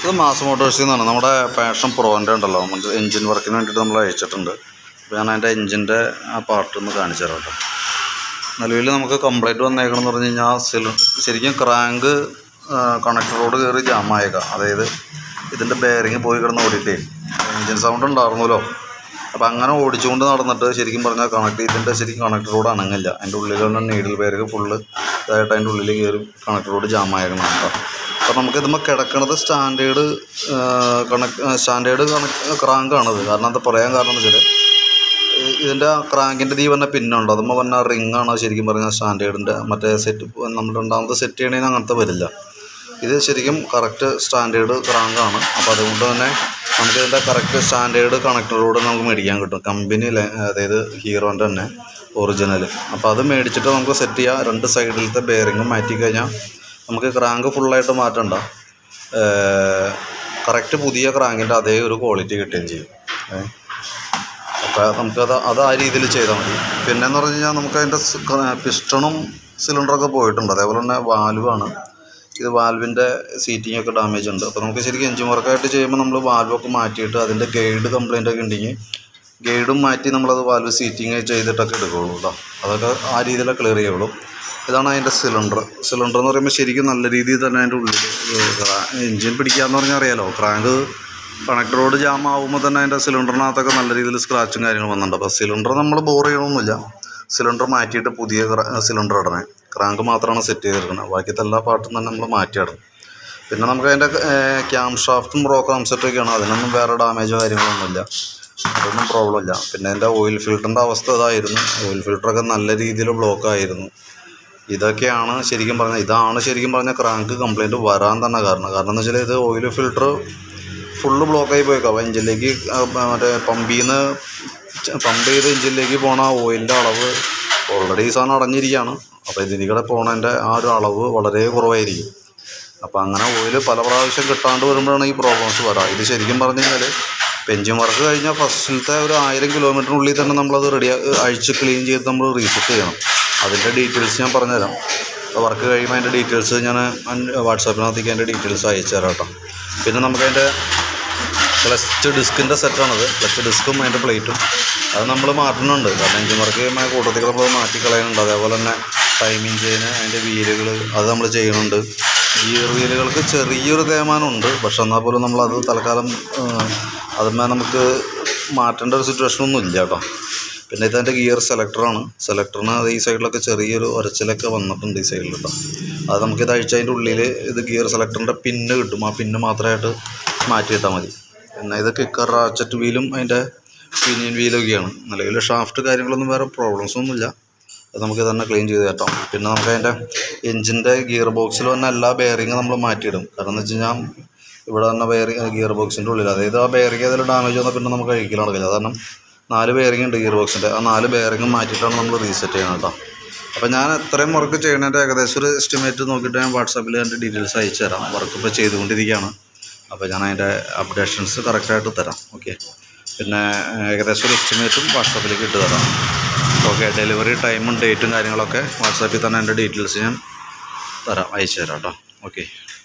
ഇത് മാസ് മോട്ടോഴ്സിൽ നിന്നാണ് നമ്മുടെ പാഷൻ പ്രോൻ്റെ ഉണ്ടല്ലോ മറ്റേ എൻജിൻ വർക്കിന് വേണ്ടിയിട്ട് നമ്മൾ അയച്ചിട്ടുണ്ട് അപ്പോൾ ഞാൻ അതിൻ്റെ എൻജിൻ്റെ ആ പാർട്ട് ഒന്ന് കാണിച്ചു തരാം കേട്ടോ നിലവിൽ നമുക്ക് കംപ്ലൈൻറ്റ് വന്നേക്കണം എന്ന് പറഞ്ഞു കഴിഞ്ഞാൽ സിലി ശരിക്കും ക്രാങ്ക് കണക്ടറോട് കയറി ജാമായേക്കാം അതായത് ഇതിൻ്റെ ബെയറിങ് പോയി കിടന്ന് ഓടിയിട്ടേ എൻജിൻ സൗണ്ട് ഉണ്ടായിരുന്നല്ലോ അപ്പോൾ അങ്ങനെ ഓടിച്ചുകൊണ്ട് നടന്നിട്ട് ശരിക്കും പറഞ്ഞാൽ കണക്ട് ഇതിൻ്റെ ശരിക്കും കണക്ടറോട് അനങ്ങില്ല അതിൻ്റെ ഉള്ളിൽ തന്നെ നീഡിൽ ബെയറിങ് ഫുള്ള് ഇതായിട്ട് അതിൻ്റെ ഉള്ളിൽ കയറി കണക്ടറോട് ജാമായേക്കണം കേട്ടോ അപ്പോൾ നമുക്ക് ഇതുമ്പോൾ കിടക്കണത് സ്റ്റാൻഡേർഡ് കണക്ട് സ്റ്റാൻഡേർഡ് കണക്ട് ക്രാങ്കാണത് കാരണം അത് പറയാൻ കാരണം എന്ന് വെച്ചാൽ ഈ- ഇതിൻ്റെ ക്രാങ്കിൻ്റെ തീ പറഞ്ഞ പിന്നുണ്ട് അതുമ്പോൾ പറഞ്ഞ റിംഗ് ആണ് ശരിക്കും പറഞ്ഞാൽ സ്റ്റാൻഡേർഡിൻ്റെ മറ്റേ സെറ്റ് നമ്മൾ രണ്ടാമത്തെ സെറ്റ് ചെയ്യണതിന് അങ്ങനത്തെ വരില്ല ഇത് ശരിക്കും കറക്റ്റ് സ്റ്റാൻഡേർഡ് ക്രാങ്കാണ് അപ്പോൾ അതുകൊണ്ട് തന്നെ നമുക്ക് ഇതിൻ്റെ കറക്റ്റ് സ്റ്റാൻഡേർഡ് കണക്ടറോട് നമുക്ക് മേടിക്കാൻ കിട്ടും കമ്പനി അതായത് ഹീറോൻ്റെ തന്നെ ഒറിജിനൽ അപ്പോൾ അത് മേടിച്ചിട്ട് നമുക്ക് സെറ്റ് ചെയ്യാം രണ്ട് സൈഡിലത്തെ ബെയറിങ്ങും മാറ്റി കഴിഞ്ഞാൽ നമുക്ക് ക്രാങ്ക് ഫുള്ളായിട്ട് മാറ്റണ്ട കറക്റ്റ് പുതിയ ക്രാങ്കിൻ്റെ അതേ ഒരു ക്വാളിറ്റി കിട്ടുകയും ചെയ്യും ഏഹ് അപ്പോൾ നമുക്കത് അത് ആ രീതിയിൽ ചെയ്താൽ മതി പിന്നെന്ന് പറഞ്ഞു കഴിഞ്ഞാൽ നമുക്ക് അതിൻ്റെ പിസ്റ്റണും സിലിണ്ടറൊക്കെ പോയിട്ടുണ്ട് അതേപോലെ തന്നെ വാൽവാണ് ഇത് വാൽവിൻ്റെ സീറ്റിംഗ് ഒക്കെ ഡാമേജ് ഉണ്ട് അപ്പോൾ നമുക്ക് ശരിക്കും എഞ്ചിൻ വർക്കായിട്ട് ചെയ്യുമ്പോൾ നമ്മൾ വാൽവൊക്കെ മാറ്റിയിട്ട് അതിൻ്റെ ഗൈഡ് കംപ്ലൈൻ്റ് ഒക്കെ ഉണ്ടെങ്കിൽ ഗൈഡും മാറ്റി നമ്മളത് വാൽവ് സീറ്റിംഗ് ചെയ്തിട്ടൊക്കെ എടുക്കുകയുള്ളൂ കേട്ടോ അതൊക്കെ ആ രീതിയിലേ ക്ലിയർ ചെയ്യുള്ളൂ ഇതാണ് അതിൻ്റെ സിലിണ്ടർ സിലിണ്ടർ എന്ന് പറയുമ്പോൾ ശരിക്കും നല്ല രീതിയിൽ തന്നെ അതിൻ്റെ ഉള്ളിൽ എഞ്ചിൻ പിടിക്കാന്ന് പറഞ്ഞാൽ അറിയാലോ ക്രാങ്ക് കണക്ടറോട് ജാം ആകുമ്പോൾ തന്നെ അതിൻ്റെ സിലിണ്ടറിനകത്തൊക്കെ നല്ല രീതിയിൽ സ്ക്രാച്ചും കാര്യങ്ങളും വന്നിട്ടുണ്ട് അപ്പോൾ സിലിണ്ടർ നമ്മൾ ബോർ ചെയ്യണമെന്നില്ല സിലിണ്ടർ മാറ്റിയിട്ട് പുതിയ സിലിണ്ടർ ഇടണേ ക്രാങ്ക് മാത്രമാണ് സെറ്റ് ചെയ്തിരിക്കുന്നത് ബാക്കിയത്തെ എല്ലാ പാർട്ടും തന്നെ നമ്മൾ മാറ്റിയിടണം പിന്നെ നമുക്ക് അതിൻ്റെ ക്യാം ഷാഫ്റ്റും ബ്രോക്കർ സെറ്റൊക്കെയാണ് അതിനൊന്നും വേറെ ഡാമേജോ കാര്യങ്ങളൊന്നുമില്ല അതൊന്നും പ്രോബ്ലം ഇല്ല പിന്നെ അതിൻ്റെ ഓയിൽ ഫിൽറ്ററിൻ്റെ അവസ്ഥ ഇതായിരുന്നു ഓയിൽ ഫിൽറ്ററൊക്കെ നല്ല രീതിയിൽ ബ്ലോക്ക് ആയിരുന്നു ഇതൊക്കെയാണ് ശരിക്കും പറഞ്ഞാൽ ഇതാണ് ശരിക്കും പറഞ്ഞാൽ ക്രാങ്ക് കംപ്ലൈൻറ്റ് വരാൻ തന്നെ കാരണം കാരണം എന്ന് വെച്ചാൽ ഇത് ഓയിൽ ഫിൽറ്റർ ഫുള്ള് ബ്ലോക്കായി പോയേക്കാം അപ്പോൾ എഞ്ചിനിലേക്ക് മറ്റേ പമ്പിൽ നിന്ന് പമ്പ് ചെയ്ത് എഞ്ചിനിലേക്ക് പോണ ഓയിലിൻ്റെ അളവ് ഓൾറെഡി ഈ സാധനം അടഞ്ഞിരിക്കുകയാണ് അപ്പോൾ ഇതിനിടെ പോണതിൻ്റെ ആ ഒരു അളവ് വളരെ കുറവായിരിക്കും അപ്പോൾ അങ്ങനെ ഓയിൽ പല പ്രാവശ്യം കിട്ടാണ്ട് വരുമ്പോഴാണ് ഈ പ്രോബ്ലംസ് വരാം ഇത് ശരിക്കും പറഞ്ഞു കഴിഞ്ഞാൽ എഞ്ചിൻ വർക്ക് കഴിഞ്ഞാൽ ഫസ്റ്റിലത്തെ ഒരു ആയിരം കിലോമീറ്ററിനുള്ളിൽ തന്നെ നമ്മളത് റെഡി അഴിച്ച് ക്ലീൻ ചെയ്ത് നമ്മൾ റീസെറ്റ് ചെയ്യണം അതിൻ്റെ ഡീറ്റെയിൽസ് ഞാൻ പറഞ്ഞുതരാം വർക്ക് കഴിയുമ്പോൾ അതിൻ്റെ ഡീറ്റെയിൽസ് ഞാൻ വാട്സാപ്പിനകത്തേക്ക് അതിൻ്റെ ഡീറ്റെയിൽസ് അയച്ചു തരാം കേട്ടോ പിന്നെ നമുക്കതിൻ്റെ ക്ലച്ച് ഡിസ്കിൻ്റെ സെറ്റാണത് ക്ലച്ച് ഡിസ്കും അതിൻ്റെ പ്ലേറ്റും അത് നമ്മൾ മാറ്റുന്നുണ്ട് കാരണം എഞ്ചിൻ വർക്ക് ചെയ്യുമ്പോൾ കൂട്ടത്തിൽ നമ്മൾ മാറ്റി കളയുന്നുണ്ട് അതേപോലെ തന്നെ ടൈമിങ് ചെയിന് അതിൻ്റെ വീലുകൾ അത് നമ്മൾ ചെയ്യുന്നുണ്ട് ഗിയർ വീലുകൾക്ക് ചെറിയൊരു തേയ്മാനമുണ്ട് പക്ഷെ എന്നാൽ പോലും നമ്മളത് തൽക്കാലം അതിന്മേ നമുക്ക് മാറ്റേണ്ട ഒരു സിറ്റുവേഷനൊന്നും ഇല്ല കേട്ടോ പിന്നെ ഇതെൻ്റെ ഗിയർ സെലക്ടറാണ് സെലക്ടറിന് അത് ഈ സൈഡിലൊക്കെ ചെറിയൊരു ഒരച്ചിലൊക്കെ വന്നിട്ടുണ്ട് ഈ സൈഡിൽ കേട്ടോ അത് നമുക്ക് ഇത് അഴിച്ചതിൻ്റെ ഉള്ളിൽ ഇത് ഗിയർ സെലക്ടറിൻ്റെ പിന്ന് കിട്ടും ആ പിന്ന് മാത്രമായിട്ട് മാറ്റിയിട്ടാൽ മതി പിന്നെ ഇത് കിക്കർ റാച്ചറ്റ് വീലും അതിൻ്റെ പിനിയൻ വീലൊക്കെയാണ് നിലവിൽ ഷാഫ്റ്റ് കാര്യങ്ങളൊന്നും വേറെ പ്രോബ്ലംസ് ഒന്നുമില്ല അത് നമുക്ക് തന്നെ ക്ലീൻ ചെയ്ത് കേട്ടോ പിന്നെ നമുക്ക് അതിൻ്റെ എഞ്ചിൻ്റെ ഗിയർ ബോക്സിൽ വന്ന എല്ലാ ബെയറിങ് നമ്മൾ മാറ്റിയിടും കാരണം എന്ന് വെച്ച് കഴിഞ്ഞാൽ ഇവിടെ തന്നെ ബെയറിങ് ഗിയർ ബോക്സിൻ്റെ ഉള്ളിൽ അതായത് ആ ബെയറിങ് അതിൽ ഡാമേജ് വന്നാൽ പിന്നെ നമുക്ക് കഴിക്കൽ നടക്കില്ല കാരണം നാല് ബെയറിങ് ഉണ്ട് ഗിയർ ബോക്സിൻ്റെ ആ നാല് ബെയറിങ് മാറ്റിയിട്ടാണ് നമ്മൾ റീസെറ്റ് ചെയ്യണം കേട്ടോ അപ്പോൾ ഞാൻ എത്രയും വർക്ക് ചെയ്യണതിൻ്റെ ഏകദേശം ഒരു എസ്റ്റിമേറ്റ് നോക്കിയിട്ട് ഞാൻ വാട്സാപ്പിൽ അതിൻ്റെ ഡീറ്റെയിൽസ് അയച്ചു തരാം വർക്ക് ഇപ്പോൾ ചെയ്തുകൊണ്ടിരിക്കുകയാണ് അപ്പോൾ ഞാൻ അതിൻ്റെ അപ്ഡേഷൻസ് കറക്റ്റായിട്ട് തരാം ഓക്കെ പിന്നെ ഏകദേശം ഒരു എസ്റ്റിമേറ്റും വാട്സാപ്പിലേക്ക് ഇട്ട് തരാം ഓക്കെ ഡെലിവറി ടൈമും ഡേറ്റും കാര്യങ്ങളൊക്കെ വാട്സാപ്പിൽ തന്നെ എൻ്റെ ഡീറ്റെയിൽസ് ഞാൻ തരാം അയച്ചു തരാം കേട്ടോ ഓക്കെ